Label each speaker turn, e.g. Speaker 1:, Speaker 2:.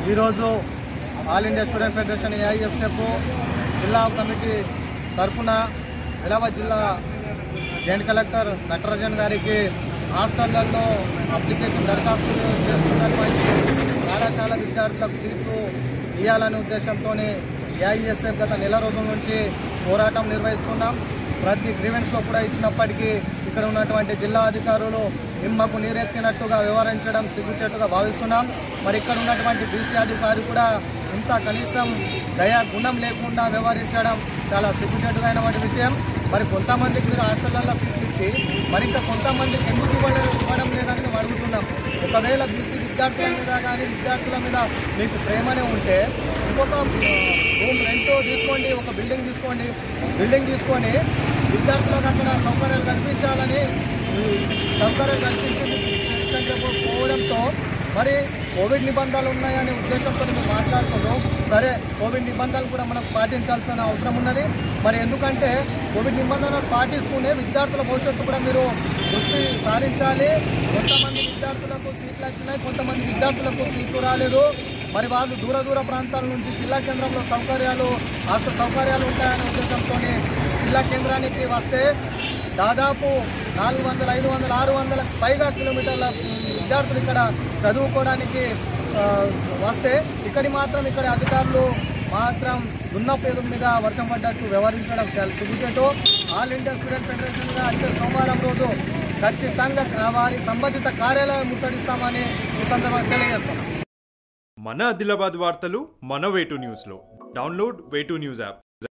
Speaker 1: ఈరోజు all India student federation AISF జిల్లా committee తరఫున ఆదిలాబాద్ జిల్లా జాయింట్ కలెక్టర్ నటరాజన్ గారికి హాస్టళ్లలో అప్లికేషన్ దరఖాస్తులు చేస్తున్నటువంటి కళాశాల విద్యార్థులకు సీట్లు ఇవ్వాలనే ఉద్దేశంతో ఏఐఎస్ఎఫ్ గత నెల రోజుల నుంచి పోరాటం నిర్వహిస్తున్నాం ప్రతి గ్రీవెన్స్లో కూడా ఇచ్చినప్పటికీ ఇక్కడ ఉన్నటువంటి జిల్లా అధికారులు నిమ్మకు నీరెత్తినట్టుగా వివరించడం సిగ్గుచేటుగా భావిస్తున్నాం మరి ఇక్కడ ఉన్నటువంటి బీసీ అధికారి కూడా ఇంత కనీసం దయా గుణం లేకుండా వ్యవహరించడం చాలా సిగ్గుచేటుగా అయినటువంటి విషయం మరి కొంతమందికి మీరు హాస్టళ్లలో సీట్లు ఇచ్చి మరి ఇంకా కొంతమందికి ఎందుకు ఇవ్వలేదు ఇవ్వడం లేదని మేము అడుగుతున్నాం ఒకవేళ బీసీ విద్యార్థుల మీద కానీ విద్యార్థుల మీద మీకు ప్రేమనే ఉంటే ఇంకొక రూమ్ రెంట్ తీసుకోండి ఒక బిల్డింగ్ తీసుకోండి బిల్డింగ్ తీసుకొని విద్యార్థులకు అక్కడ సౌకర్యాలు కల్పించాలని ఈ సౌకర్యాలు కల్పించకపోవడంతో మరి కోవిడ్ నిబంధనలు ఉన్నాయనే ఉద్దేశంతో మేము మాట్లాడుతున్నాం సరే కోవిడ్ నిబంధనలు కూడా మనం పాటించాల్సిన అవసరం ఉన్నది మరి ఎందుకంటే కోవిడ్ నిబంధనలు పాటిస్తూనే విద్యార్థుల భవిష్యత్తు కూడా మీరు దృష్టి సారించాలి కొంతమంది విద్యార్థులకు సీట్లు వచ్చినాయి కొంతమంది విద్యార్థులకు సీట్లు రాలేదు మరి వాళ్ళు దూర దూర ప్రాంతాల నుంచి జిల్లా కేంద్రంలో సౌకర్యాలు హాస్టల్ సౌకర్యాలు ఉంటాయనే ఉద్దేశంతో జిల్లా కేంద్రానికి వస్తే దాదాపు నాలుగు వందల ఐదు వందల ఆరు వందలకు పైగా కిలోమీటర్ల విద్యార్థులు ఇక్కడ చదువుకోవడానికి ఆ, వస్తే ఇక్కడి మాత్రం ఇక్కడ అధికారులు మాత్రం దున్నపేద మీద వర్షం పడ్డట్టు వ్యవహరించడం చాలా సిగ్గుచేటు ఆల్ ఇండియా స్టూడెంట్ ఫెడరేషన్గా వచ్చే సోమవారం రోజు ఖచ్చితంగా వారి సంబంధిత కార్యాలయం ముట్టడిస్తామని ఈ సందర్భంగా తెలియజేస్తున్నాం
Speaker 2: మన ఆదిలాబాద్ వార్తలు మన వేటు న్యూస్లో డౌన్లోడ్ వేటు న్యూస్ యాప్